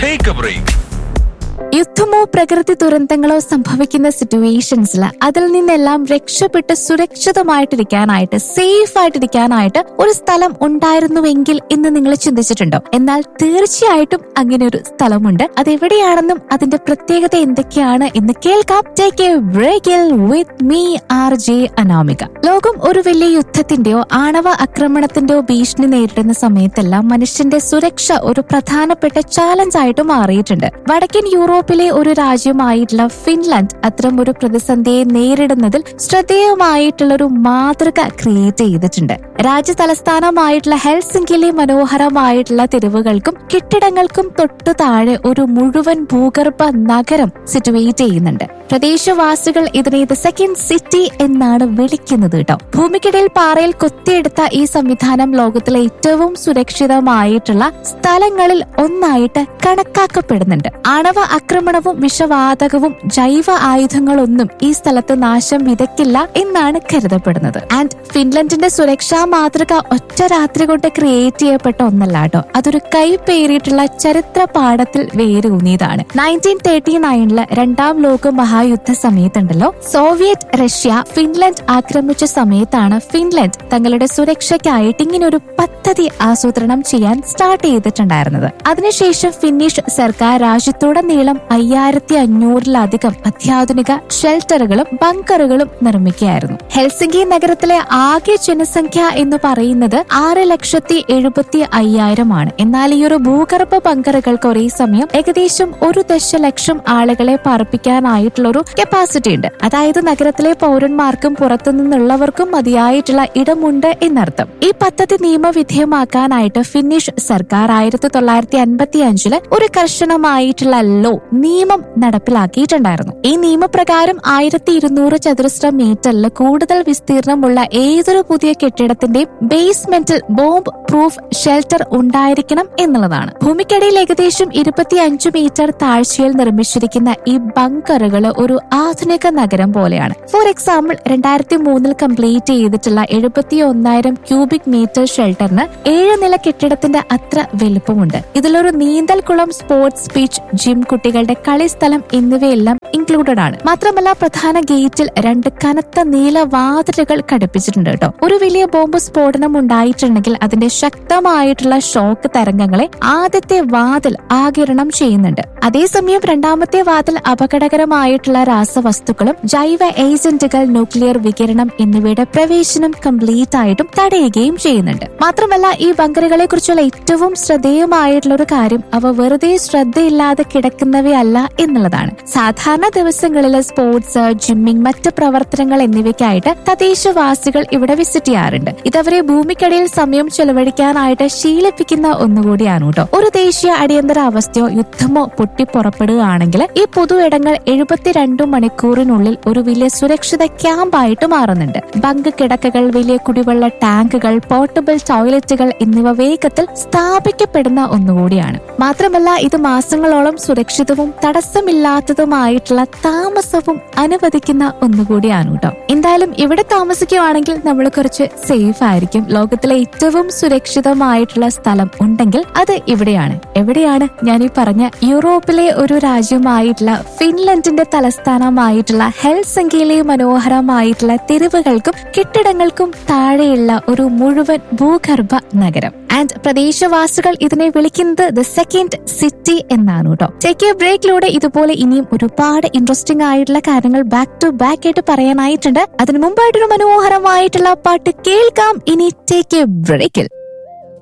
Take a break. യുദ്ധമോ പ്രകൃതി ദുരന്തങ്ങളോ സംഭവിക്കുന്ന സിറ്റുവേഷൻസിൽ അതിൽ നിന്നെല്ലാം രക്ഷപ്പെട്ട് സുരക്ഷിതമായിട്ടിരിക്കാനായിട്ട് സേഫ് ആയിട്ടിരിക്കാനായിട്ട് ഒരു സ്ഥലം ഉണ്ടായിരുന്നുവെങ്കിൽ എന്ന് നിങ്ങൾ ചിന്തിച്ചിട്ടുണ്ടോ എന്നാൽ തീർച്ചയായിട്ടും അങ്ങനെ ഒരു സ്ഥലമുണ്ട് അത് എവിടെയാണെന്നും അതിന്റെ പ്രത്യേകത എന്തൊക്കെയാണ് എന്ന് കേൾക്കാം ടേക്ക് എ ബ്രേക്കിൽ with me R J Anamika ലോകം ഒരു വലിയ യുദ്ധത്തിന്റെയോ ആണവ ആക്രമണത്തിന്റെയോ ഭീഷണി നേരിടുന്ന സമയത്തെല്ലാം മനുഷ്യന്റെ സുരക്ഷ ഒരു പ്രധാനപ്പെട്ട ചാലഞ്ച് ആയിട്ട് മാറിയിട്ടുണ്ട് വടക്കൻ യൂറോപ്പിലെ ഒരു രാജ്യമായിട്ടുള്ള ഫിൻലാൻഡ് അത്തരം ഒരു പ്രതിസന്ധിയെ നേരിടുന്നതിൽ ശ്രദ്ധേയമായിട്ടുള്ള ഒരു മാതൃക ക്രിയേറ്റ് ചെയ്തിട്ടുണ്ട് രാജ്യ തലസ്ഥാനമായിട്ടുള്ള ഹെൽസിംഗിലെ മനോഹരമായിട്ടുള്ള തെരുവുകൾക്കും കെട്ടിടങ്ങൾക്കും തൊട്ടു താഴെ ഒരു മുഴുവൻ ഭൂഗർഭ നഗരം സിറ്റുവേറ്റ് ചെയ്യുന്നുണ്ട് പ്രദേശവാസികൾ ഇതിനെ ദ സെക്കൻഡ് സിറ്റി എന്നാണ് വിളിക്കുന്നത് കേട്ടോ ഭൂമിക്കിടയിൽ പാറയിൽ കൊത്തിയെടുത്ത ഈ സംവിധാനം ലോകത്തിലെ ഏറ്റവും സുരക്ഷിതമായിട്ടുള്ള സ്ഥലങ്ങളിൽ ഒന്നായിട്ട് കണക്കാക്കപ്പെടുന്നുണ്ട് ആണവ ആക്രമണവും വിഷവാതകവും ജൈവ ആയുധങ്ങളൊന്നും ഈ സ്ഥലത്ത് നാശം വിതയ്ക്കില്ല എന്നാണ് കരുതപ്പെടുന്നത് ആൻഡ് ഫിൻലൻഡിന്റെ സുരക്ഷാ മാതൃക ഒറ്റ രാത്രി കൊണ്ട് ക്രിയേറ്റ് ചെയ്യപ്പെട്ട ഒന്നല്ല കേട്ടോ അതൊരു കൈപ്പേറിയിട്ടുള്ള ചരിത്ര പാഠത്തിൽ വേരൂന്നിയതാണ് നയൻറ്റീൻ തേർട്ടി നയനില് രണ്ടാം ലോക മഹായുദ്ധ സമയത്തുണ്ടല്ലോ സോവിയറ്റ് റഷ്യ ഫിൻലൻഡ് ആക്രമിച്ച സമയത്താണ് ഫിൻലൻഡ് തങ്ങളുടെ സുരക്ഷയ്ക്കായിട്ട് ഇങ്ങനെ ഒരു പദ്ധതി ആസൂത്രണം ചെയ്യാൻ സ്റ്റാർട്ട് ചെയ്തിട്ടുണ്ടായിരുന്നത് അതിനുശേഷം ഫിന്നിഷ് സർക്കാർ രാജ്യത്തുടനീളം അയ്യായിരത്തി അഞ്ഞൂറിലധികം അത്യാധുനിക ഷെൽട്ടറുകളും ബങ്കറുകളും നിർമ്മിക്കുകയായിരുന്നു ഹെൽസിംഗി നഗരത്തിലെ ആകെ ജനസംഖ്യ എന്ന് പറയുന്നത് ആറ് ലക്ഷത്തി എഴുപത്തി അയ്യായിരം ആണ് എന്നാൽ ഈ ഒരു ഭൂഗർഭ ബങ്കറുകൾക്ക് ഒരേ സമയം ഏകദേശം ഒരു ദശലക്ഷം ആളുകളെ പാർപ്പിക്കാനായിട്ടുള്ള ഒരു കപ്പാസിറ്റി ഉണ്ട് അതായത് നഗരത്തിലെ പൗരന്മാർക്കും പുറത്തു നിന്നുള്ളവർക്കും മതിയായിട്ടുള്ള ഇടമുണ്ട് എന്നർത്ഥം ഈ പദ്ധതി നിയമവിധേയമാക്കാനായിട്ട് ഫിന്നിഷ് സർക്കാർ ആയിരത്തി തൊള്ളായിരത്തി അൻപത്തി അഞ്ചില് ഒരു കർശനമായിട്ടുള്ള ലോ നിയമം നടപ്പിലാക്കിയിട്ടുണ്ടായിരുന്നു ഈ നിയമപ്രകാരം ആയിരത്തി ഇരുന്നൂറ് ചതുരശ്ര മീറ്ററിൽ കൂടുതൽ വിസ്തീർണമുള്ള ഏതൊരു പുതിയ കെട്ടിടത്തിന്റെയും ബേസ്മെന്റിൽ ബോംബ് പ്രൂഫ് ഷെൽട്ടർ ഉണ്ടായിരിക്കണം എന്നുള്ളതാണ് ഭൂമിക്കടിയിൽ ഏകദേശം ഇരുപത്തി അഞ്ച് മീറ്റർ താഴ്ചയിൽ നിർമ്മിച്ചിരിക്കുന്ന ഈ ബങ്കറുകൾ ഒരു ആധുനിക നഗരം പോലെയാണ് ഫോർ എക്സാമ്പിൾ രണ്ടായിരത്തി മൂന്നിൽ കംപ്ലീറ്റ് ചെയ്തിട്ടുള്ള എഴുപത്തി ഒന്നായിരം ക്യൂബിക് മീറ്റർ ഷെൽട്ടറിന് ഏഴ് നില കെട്ടിടത്തിന്റെ അത്ര വലുപ്പമുണ്ട് ഇതിലൊരു നീന്തൽ കുളം സ്പോർട്സ് ബീച്ച് ജിം കുട്ടികളുടെ കളിസ്ഥലം എന്നിവയെല്ലാം ഇൻക്ലൂഡഡ് ആണ് മാത്രമല്ല പ്രധാന ഗേറ്റിൽ രണ്ട് കനത്ത നീല വാതിലുകൾ ഘടിപ്പിച്ചിട്ടുണ്ട് കേട്ടോ ഒരു വലിയ ബോംബ് സ്ഫോടനം ഉണ്ടായിട്ടുണ്ടെങ്കിൽ അതിന്റെ ശക്തമായിട്ടുള്ള ഷോക്ക് തരംഗങ്ങളെ ആദ്യത്തെ വാതിൽ ആകിരണം ചെയ്യുന്നുണ്ട് അതേസമയം രണ്ടാമത്തെ വാതിൽ അപകടകരമായിട്ടുള്ള രാസവസ്തുക്കളും ജൈവ ഏജന്റുകൾ ന്യൂക്ലിയർ വികിരണം എന്നിവയുടെ പ്രവേശനം കംപ്ലീറ്റ് ആയിട്ടും തടയുകയും ചെയ്യുന്നുണ്ട് മാത്രമല്ല ഈ ബങ്കറുകളെ കുറിച്ചുള്ള ഏറ്റവും ശ്രദ്ധേയമായിട്ടുള്ള ഒരു കാര്യം അവ വെറുതെ ശ്രദ്ധയില്ലാതെ കിടക്കുന്നവയല്ല എന്നുള്ളതാണ് സാധാരണ ദിവസങ്ങളിൽ സ്പോർട്സ് ജിമ്മിംഗ് മറ്റ് പ്രവർത്തനങ്ങൾ എന്നിവയ്ക്കായിട്ട് തദ്ദേശവാസികൾ ഇവിടെ വിസിറ്റ് ചെയ്യാറുണ്ട് ഇതവരെ ഭൂമിക്കടിയിൽ സമയം ചെലവഴിക്കാനായിട്ട് ശീലിപ്പിക്കുന്ന ഒന്നുകൂടിയാണ് കേട്ടോ ഒരു ദേശീയ അടിയന്തരാവസ്ഥയോ യുദ്ധമോ പൊട്ടിപ്പുറപ്പെടുകയാണെങ്കിൽ ഈ പൊതു ഇടങ്ങൾ എഴുപത്തിരണ്ട് മണിക്കൂറിനുള്ളിൽ ഒരു വലിയ സുരക്ഷിത ക്യാമ്പായിട്ട് മാറുന്നുണ്ട് ബങ്ക് കിടക്കകൾ വലിയ കുടിവെള്ള ടാങ്കുകൾ പോർട്ടബിൾ ടോയ്ലറ്റുകൾ എന്നിവ വേഗത്തിൽ സ്ഥാപിക്കപ്പെടുന്ന ഒന്നുകൂടിയാണ് മാത്രമല്ല ഇത് മാസങ്ങളോളം സുരക്ഷിതവും തടസ്സമില്ലാത്തതുമായിട്ടുള്ള താമസവും അനുവദിക്കുന്ന ഒന്നുകൂടിയാണ് കേട്ടോ എന്തായാലും ഇവിടെ താമസിക്കുകയാണെങ്കിൽ നമ്മൾ കുറച്ച് സേഫ് ആയിരിക്കും ലോകത്തിലെ ഏറ്റവും സുരക്ഷിതമായിട്ടുള്ള സ്ഥലം ഉണ്ടെങ്കിൽ അത് ഇവിടെയാണ് എവിടെയാണ് ഞാൻ ഈ പറഞ്ഞ യൂറോപ്പിലെ ഒരു രാജ്യമായിട്ടുള്ള ഫിൻലൻഡിന്റെ തലസ്ഥാനമായിട്ടുള്ള ഹെൽസംഗിയിലെ മനോഹരമായിട്ടുള്ള തെരുവുകൾക്കും കെട്ടിടങ്ങൾക്കും താഴെയുള്ള ഒരു മുഴുവൻ ഭൂഗർഭ നഗരം ആൻഡ് പ്രദേശവാസികൾ ഇതിനെ വിളിക്കുന്നത് ദ സെക്കൻഡ് സിറ്റി എന്നാണ് കേട്ടോ ടേക്ക് എ ബ്രേക്കിലൂടെ ഇതുപോലെ ഇനിയും ഒരുപാട് ഇൻട്രസ്റ്റിംഗ് ആയിട്ടുള്ള കാര്യങ്ങൾ ബാക്ക് ടു ബാക്ക് ആയിട്ട് പറയാനായിട്ടുണ്ട് അതിനു മുമ്പായിട്ടൊരു മനോഹരമായിട്ടുള്ള പാട്ട് കേൾക്കാം ഇനി ടേക്ക് എ ബ്രേക്കിൽ